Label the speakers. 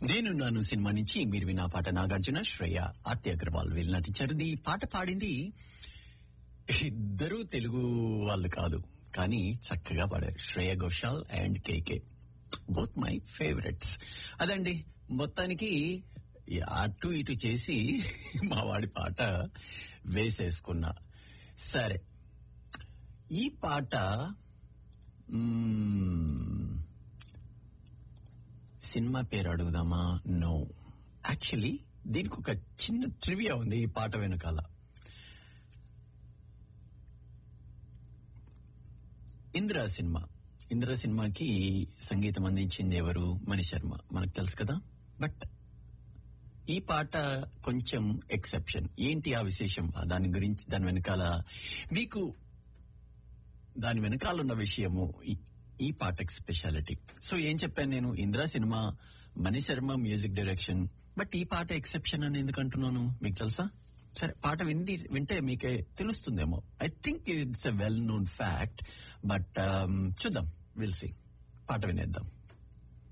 Speaker 1: నేనున్నాను సినిమా నుంచి మీరు విన్న పాట నాగార్జున శ్రేయ ఆర్తి అగర్వాల్ వీళ్ళు నటించారు ఈ పాట పాడింది ఇద్దరు తెలుగు వాళ్ళు కాదు కానీ చక్కగా పాడారు Shreya Ghoshal and KK both my favourites అదండి మొత్తానికి ఈ అటు ఇటు చేసి మా వాడి పాట వేసేసుకున్నా సరే ఈ పాట మ్మ్, సినిమా పేరు అడుగుదామా నో యాక్చువల్లీ దీనికి ఒక చిన్న ట్రివియా ఉంది ఈ పాట వెనకాల ఇంద్ర సినిమా ఇంద్ర సినిమాకి సంగీతం అందించింది ఎవరు మణి శర్మ మనకు తెలుసు కదా బట్ ఈ పాట కొంచెం ఎక్సెప్షన్ ఏంటి ఆ విశేషం దాని గురించి దాని వెనకాల మీకు దాని వెనకాల ఉన్న విషయము ఈ- ఈ పాటకి స్పెషాలిటీ సో ఏం చెప్పాను నేను Indra cinema Mani Sharma music direction but ఈ పాట ఎక్సెప్షన్ అని ఎందుకు అంటున్నాను మీకు తెలుసా సరే పాట విండి వింటే మీకే తెలుస్తుందేమో I think it's a well known fact but చూద్దాం విల్ సి పాట వినేద్దాం